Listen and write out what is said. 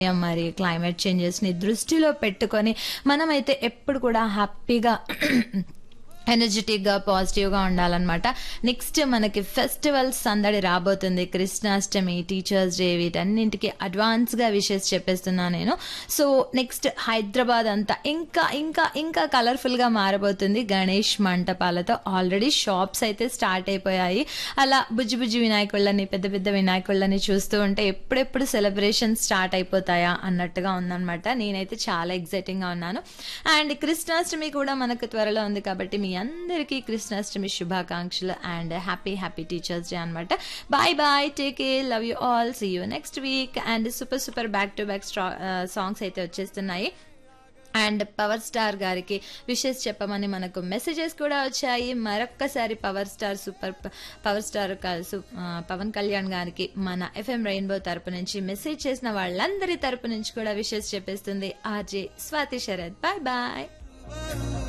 మరి climate changes ని దృష్టిలో పెట్టుకొని మనమైతే ఎప్పుడు కూడా హ్యాపీగా ఎనర్జెటిక్ గా పాజిటివ్ గా ఉండాలన్నమాట నెక్స్ట్ మనకి ఫెస్టివల్ సందడి రాబోతుంది కృష్ణాష్టమి టీచర్స్ డే వీటన్నింటికి అడ్వాన్స్ గా విషెస్ చెప్పేస్తున్నా నేను సో నెక్స్ట్ హైదరాబాద్ అంతా ఇంకా ఇంకా ఇంకా కలర్ఫుల్ గా మారబోతుంది గణేష్ మంటపాలతో ఆల్రెడీ షాప్స్ అయితే స్టార్ట్ అయిపోయాయి అలా బుజ్జి బుజ్జి వినాయకుళ్ళని పెద్ద పెద్ద వినాయకుళ్ళని చూస్తూ ఉంటే ఎప్పుడెప్పుడు సెలబ్రేషన్ స్టార్ట్ అయిపోతాయా అన్నట్టుగా ఉందన్నమాట నేనైతే చాలా ఎగ్జైటింగ్ గా ఉన్నాను అండ్ కృష్ణాష్టమి కూడా మనకు త్వరలో ఉంది కాబట్టి మీ అందరికీ కృష్ణాష్టమి శుభాకాంక్షలు and happy happy teachers day అనమాట bye bye take care love you all see you next week and super super back to back songs అయితే వచ్చేస్తున్నాయి అండ్ పవర్ స్టార్ గారికి విషెస్ చెప్పమని మనకు మెసేజెస్ కూడా వచ్చాయి మరొక్కసారి పవర్ స్టార్ సూపర్ ప- పవర్ స్టార్ క- సు- ఆ, పవన్ కళ్యాణ్ గారికి మన ఎఫ్ఎం రెయిన్బో తరపు నుంచి మెసేజ్ చేసిన వాళ్ళందరి తరపు నుంచి కూడా విషెస్ చెప్పేస్తుంది RJ Swathi Sharath bye bye